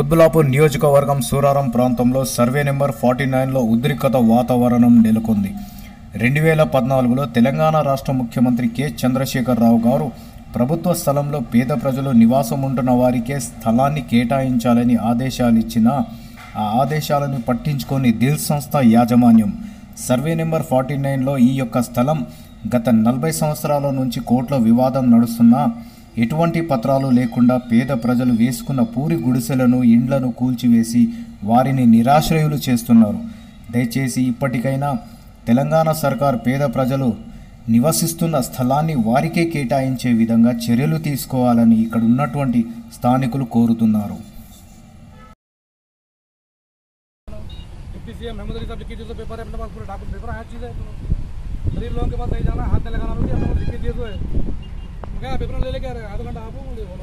కుత్బులాపూర్ నియోజకవర్గం సూరారం ప్రాంతంలో survey number forty నైన్లో ఉద్రిక్తత వాతావరణం నెలకొంది రెండు వేల పద్నాలుగులో తెలంగాణ రాష్ట్ర ముఖ్యమంత్రి కె చంద్రశేఖరరావు గారు ప్రభుత్వ స్థలంలో పేద ప్రజలు నివాసం ఉంటున్న వారికే స్థలాన్ని కేటాయించాలని ఆదేశాలు ఇచ్చినా ఆ ఆదేశాలను పట్టించుకొని దిల్ సంస్థ యాజమాన్యం సర్వే నెంబర్ ఫార్టీ నైన్లో ఈ యొక్క స్థలం గత నలభై సంవత్సరాల నుంచి కోట్ల వివాదం నడుస్తున్నా ఎటువంటి పత్రాలు లేకుండా పేద ప్రజలు వేసుకున్న పూరి గుడిసెలను ఇండ్లను కూల్చివేసి వారిని నిరాశ్రయులు చేస్తున్నారు దయచేసి ఇప్పటికైనా తెలంగాణ సర్కార్ పేద ప్రజలు నివసిస్తున్న స్థలాన్ని వారికే కేటాయించే విధంగా చర్యలు తీసుకోవాలని ఇక్కడ ఉన్నటువంటి స్థానికులు కోరుతున్నారు डिप्टी सीएम हेमंत अली साहब लिखित दिए तो पेपर है अपने पास पूरा डॉक्यूमेंट पेपर हर चीज़ है गरीब लोगों के पास नहीं जाना हाथ नहीं लगाना भी अपने पास लिखित दिए तो है क्या पेपर ले लेके आ रहे हैं आधा घंटा आप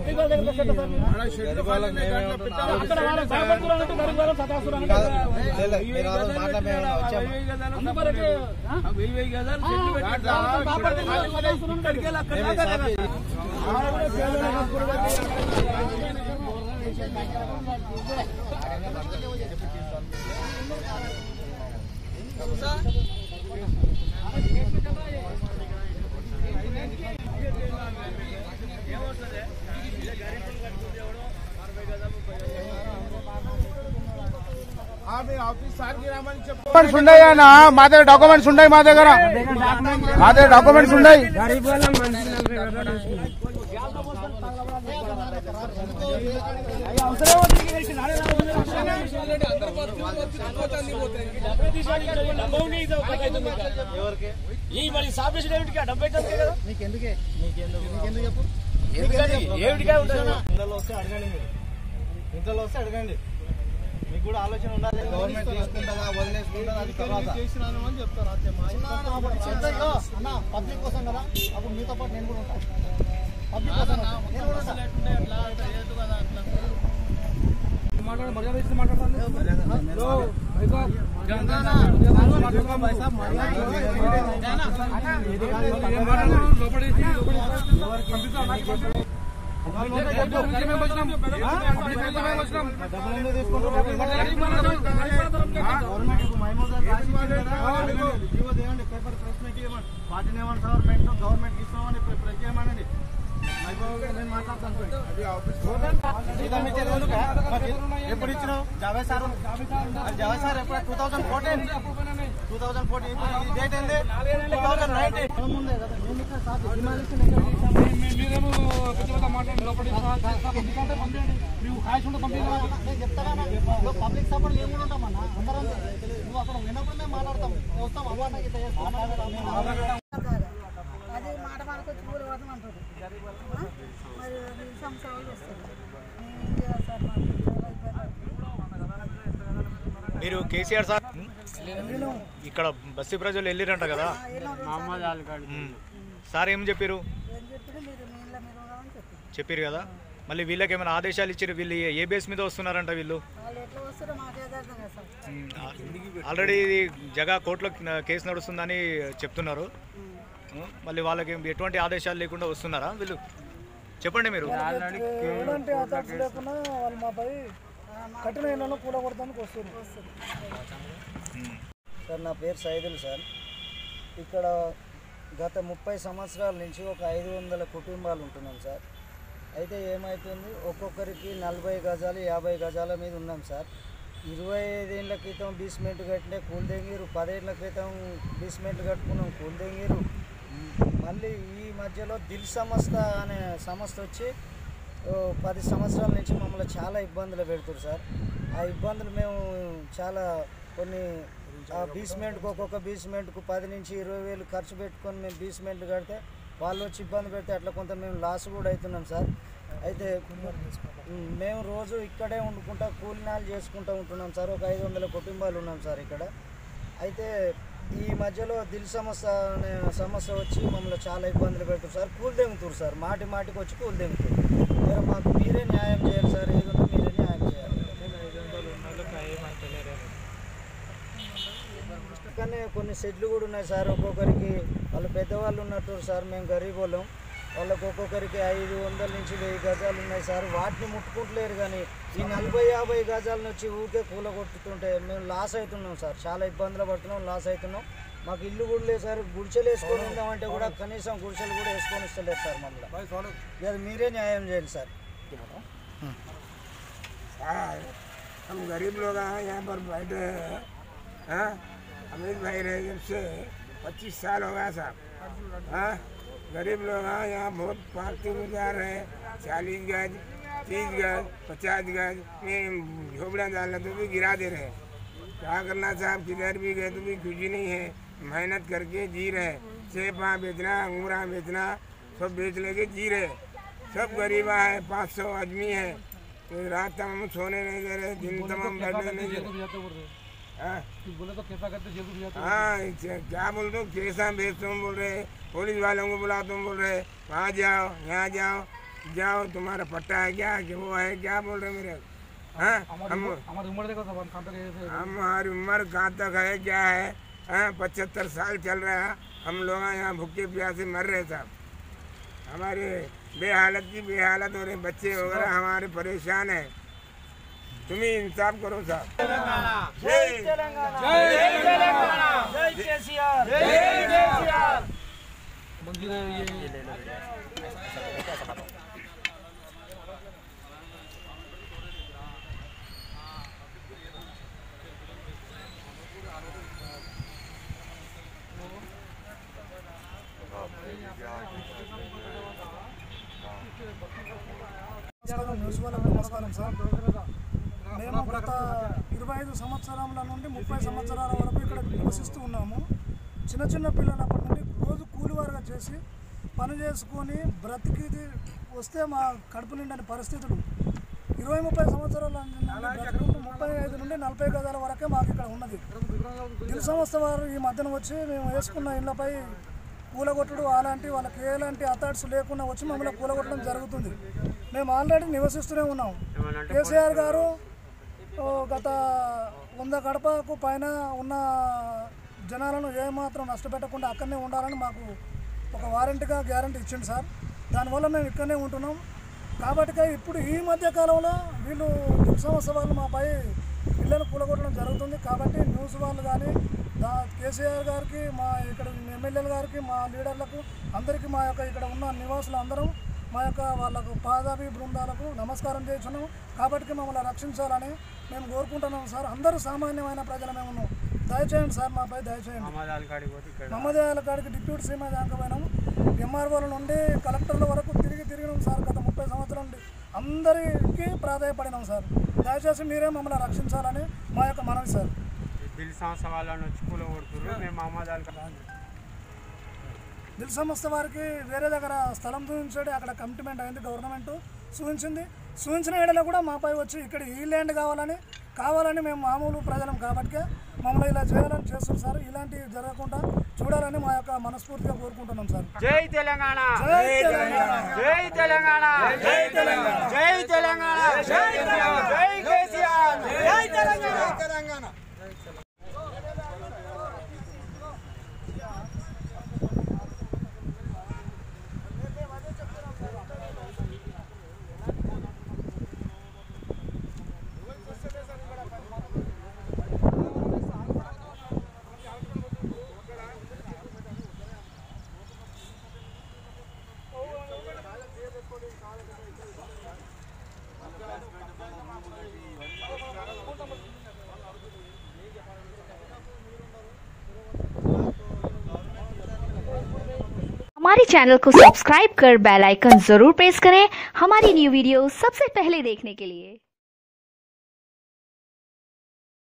డాక్యుమెంట్స్ ఉన్నాయి అన్న మా దగ్గర డాక్యుమెంట్స్ ఉన్నాయి మా దగ్గర మా దగ్గర డాక్యుమెంట్స్ ఉన్నాయి ఈ మరి సాపేసి ఏమిటికి డబ్బు పెట్టడానికి కదా ఎందుకని ఏమిటిగా ఉంటుంది ఇంట్లో వస్తే అడగండి మీరు ఇంట్లో వస్తే అడగండి మీకు కూడా ఆలోచన ఉండాలి గవర్నమెంట్ తీసుకుంటుందా వదిలేసుకుంటుందా అది తర్వాత అన్న పబ్లిక్ కోసం కదా అప్పుడు మీతో పాటు నేను కూడా ఉంటాను పబ్లిక్ కోసం నేను కూడా ఉంటాను మాట్లాడే మర్యాద ఇచ్చి మాట్లాడతాను లో government Mahmood paper press meet ఇవ్వమని పార్టీ గవర్నమెంట్ గవర్నమెంట్ ఇస్తామని ప్రెస్ చేయమనండి నేను మాట్లాడతాను జీతం ఇచ్చేది ఎందుకు? మరి ఎప్పుడు ఇచ్చినావు జావేద్ సార్ అది జావేద్ సార్ ఎప్పుడు two thousand fourteen two thousand fourteen ఇప్పుడు డేట్ ఏంది టూ థౌసండ్ నైన్టీన్ ముందే కదా నేను ఇక్కడ సార్ డిమాలిషన్ ఎక్కడ చేశాను? మీరేమో పెద్దగా మాట్లాడండి లోపలికి పంపించండి పంపించండి మీకు కాయస్ ఉంటే పంపించండి నేను చెప్తా కదా ఇప్పుడు పబ్లిక్ సపోర్ట్ మేము కూడా ఉంటాం అన్న అందరం నువ్వు అక్కడ విన్నప్పుడు మేము మాట్లాడతాం వస్తాం అవ్వ నాకు ఇట్లా చేస్తాం అది మాట మనకు వచ్చి కూలి పోతాం అంటారు ఆ? మరి అది సంవత్సరాలు వస్తుంది మేము ఏం చేయాలి సార్ మాకు చాలా ఇబ్బంది మీరు కేసీఆర్ సార్ ఇక్కడ బస్సు ప్రజలు వెళ్ళిరంట కదా ఉమ్. సార్ ఏం చెప్పారు ఏం చెప్పినా మీరు నీళ్ళ మీద ఉన్నామని చెప్పి చెప్పారు కదా మళ్ళీ వీళ్ళకి ఏమైనా ఆదేశాలు ఇచ్చారు వీళ్ళు ఏ- ఏ బేస్ మీద వస్తున్నారంట వీళ్ళు వాళ్ళు ఎట్లా వస్తారో మాకే అర్థం కదా సార్ ఆల్రెడీ ఇది జగా కోర్టులో కేసు నడుస్తుందని చెప్తున్నారు ఉమ్, మళ్ళీ వాళ్ళకి ఎటువంటి ఆదేశాలు లేకుండా వస్తున్నారా వీళ్ళు చెప్పండి మీరు ఎలాంటి అథారిటీ లేకుండా వాళ్ళు మాపై కఠిన ఇళ్లను కూలగొడతానికి వస్తారు సార్ నా పేరు సైదుల్ సార్ ఇక్కడ గత ముప్పై సంవత్సరాల నుంచి ఒక ఐదు వందల కుటుంబాలు ఉంటున్నాం సార్ అయితే ఏమవుతుంది ఒక్కొక్కరికి నలభై గజాలు యాభై గజాల మీద ఉన్నాం సార్ ఇరవై ఐదేళ్ల క్రితం బీస్మెంట్ కట్టిన కూల్దెంగిరు పదేళ్ల క్రితం బీస్మెంట్ కట్టుకున్నాం కూల్దెంగిరు మళ్ళీ ఈ మధ్యలో దిల్ సంస్థ అనే సంస్థ వచ్చి ఓ పది సంవత్సరాల నుంచి మమ్మల్ని చాలా ఇబ్బందులు పెడుతున్నారు సార్ ఆ ఇబ్బందులు మేము చాలా కొన్ని ఆ బీస్మెంట్కి ఒక్కొక్క బీస్మెంట్కు పది నుంచి ఇరవై వేలు ఖర్చు పెట్టుకొని మేము బీస్మెంట్ కడితే వాళ్ళు వచ్చి ఇబ్బంది పెడితే అట్లా కొంత మేము లాస్ కూడా అవుతున్నాం సార్ అయితే ఉమ్, మేము రోజు ఇక్కడే వండుకుంటా కూలినాలు చేసుకుంటూ ఉంటున్నాం సార్ ఒక ఐదు వందల కుటుంబాలు ఉన్నాం సార్ ఇక్కడ అయితే ఈ మధ్యలో దిల్ సమస్య అనే సమస్య వచ్చి మమ్మల్ని చాలా ఇబ్బందులు పెడుతుంది సార్ కూల్ దెంగుతారు సార్ మాటి మాటికి వచ్చి కూల్ దెంగుతారు మీరు మాకు మీరే న్యాయం చేయాలి సార్ ఏదైనా మీరే న్యాయం చేయాలి కానీ కొన్ని సెట్లు కూడా ఉన్నాయి సార్ ఒక్కొక్కరికి వాళ్ళు పెద్దవాళ్ళు ఉన్నట్టు సార్ మేము గరీబ్ వాళ్ళం వాళ్ళకు ఒక్కొక్కరికి ఐదు వందల నుంచి వెయ్యి గజాలు ఉన్నాయి సార్ వాటిని ముట్టుకుంటలేరు కానీ ఈ నలభై యాభై గజాల నుంచి ఊకే కూల కొట్టుతుంటే మేము లాస్ అవుతున్నాం సార్ చాలా ఇబ్బందులు పడుతున్నాం లాస్ అవుతున్నాం మాకు ఇల్లు కూడా లేదు సార్ గుడిసెలు వేసుకొని ఉందామంటే కూడా కనీసం గుడిసెలు కూడా వేసుకొని ఇస్తలేదు సార్ మమ్మల్ని ఇక అది మీరే న్యాయం చేయండి సార్ हम गरीब लोग हैं यहाँ पर बैठे हैं हाँ? अमित भाई रहे जब से पच्चीस साल हो गया साहब हाँ? गरीब लोग हैं यहाँ बहुत पार्टी में जा रहे हैं चालीस गज तीस गज पचास गज में झोपड़ा डालना तो भी गिरा दे रहे हैं क्या करना साहब किधर भी गए तो भी खुशी नहीं है मेहनत करके जी रहे सेपा बेचना अंगूरा बेचना सब बेच लेके जी रहे सब गरीबा है पाँच सौ आदमी है तो रात तक हम सोने नहीं दे रहे दिन तमाम बैठने नहीं दे रहे हाँ? बोले तो कैसा करते जेल भी जाते हाँ क्या क्या बोल दो कैसा भेज तुम बोल रहे पुलिस वालों को बुला तुम बोल रहे वहाँ जाओ यहाँ जाओ जाओ तुम्हारा पट्टा है क्या कि वो है क्या बोल रहे मेरे हाँ हम हमारी उम्र देखो सब हम कहाँ तक गए थे हमारी उम्र कहाँ तक है क्या है हाँ पचहत्तर साल चल रहा है हम लोग यहाँ भूखे प्यासे मर रहे साहब हमारे बेहालत की बेहालत हो रहे बच्चे वगैरह हमारे परेशान है तुम ही इंसाफ करो साहब जय मंदिर है ये నమస్కారం న్యూస్ వాళ్ళకు నమస్కారం సార్ మేము గత ఇరవై ఐదు సంవత్సరాల నుండి ముప్పై సంవత్సరాల వరకు ఇక్కడ నివసిస్తూ ఉన్నాము చిన్న చిన్న పిల్లలప్పటి నుండి రోజు కూలివారుగా చేసి పని చేసుకొని బ్రతికి వస్తే మా కడుపు నిండని పరిస్థితులు ఇరవై ముప్పై సంవత్సరాల నుండి బ్రతుకుంటూ ముప్పై ఐదు నుండి నలభై గదాల వరకే మాకు ఇక్కడ ఉన్నది దిల్ సంస్థ వారు ఈ మధ్యన వచ్చి మేము వేసుకున్న ఇళ్లపై కూలగొట్టుడు అలాంటి వాళ్ళకి ఎలాంటి అథాట్స్ లేకుండా వచ్చి మమ్మల్ని కూలగొట్టడం జరుగుతుంది మేము ఆల్రెడీ నివసిస్తూనే ఉన్నాం కేసీఆర్ గారు ఓ, గత వంద గడపకు పైన ఉన్న జనాలను ఏమాత్రం నష్టపెట్టకుండా అక్కడనే ఉండాలని మాకు ఒక వారంటీగా గ్యారంటీ ఇచ్చింది సార్ దానివల్ల మేము ఇక్కడనే ఉంటున్నాం కాబట్టి ఇప్పుడు ఈ మధ్య కాలంలో వీళ్ళు దిల్ సంస్థ వాళ్ళు మాపై ఇళ్ళను కూలగొట్టడం జరుగుతుంది కాబట్టి న్యూస్ వాళ్ళు కానీ దా కేసీఆర్ గారికి మా ఇక్కడ ఎమ్మెల్యేల గారికి మా లీడర్లకు అందరికీ మా యొక్క ఇక్కడ ఉన్న నివాసులు అందరం మా యొక్క వాళ్ళకు పాదాభి బృందాలకు నమస్కారం చేస్తున్నాం కాబట్టి మమ్మల్ని రక్షించాలని మేము కోరుకుంటున్నాం సార్ అందరూ సామాన్యమైన ప్రజలు మేము ఉన్నాం దయచేయండి సార్ మాపై దయచేయండి మమ్మదేవాల కాడికి డిప్యూటీ సీఎం దాకా పోయినాం ఎంఆర్ఓల నుండి కలెక్టర్ల వరకు తిరిగి తిరిగినాం సార్ గత ముప్పై సంవత్సరాల నుండి అందరికీ ప్రాధాయపడినాం సార్ దయచేసి మీరే మమ్మల్ని రక్షించాలని మా యొక్క మనవి సార్ దిల్ సంస్థ వాళ్ళని వచ్చి కూల కొడుతున్నారు మేము అమ్మదాలు దిల్ సంస్థ వారికి వేరే దగ్గర స్థలం చూపించాడు అక్కడ కమిట్మెంట్ అయింది గవర్నమెంట్ చూపించింది చూపించిన ఏడలో కూడా మాపై వచ్చి ఇక్కడ ఈ ల్యాండ్ కావాలని కావాలని మేము మామూలు ప్రజలం కాబట్టి మమ్మల్ని ఇలా చేయాలని చేస్తాం సార్ ఇలాంటివి జరగకుండా చూడాలని మా యొక్క మనస్ఫూర్తిగా కోరుకుంటున్నాం సార్ జై తెలంగాణ జై తెలంగాణ జై తెలంగాణ జై తెలంగాణ జై తెలంగాణ జై తెలంగాణ జై కేసీఆర్ జై తెలంగాణ हमारे चैनल को सब्सक्राइब कर बेल आइकन जरूर प्रेस करें हमारी न्यू वीडियो सबसे पहले देखने के लिए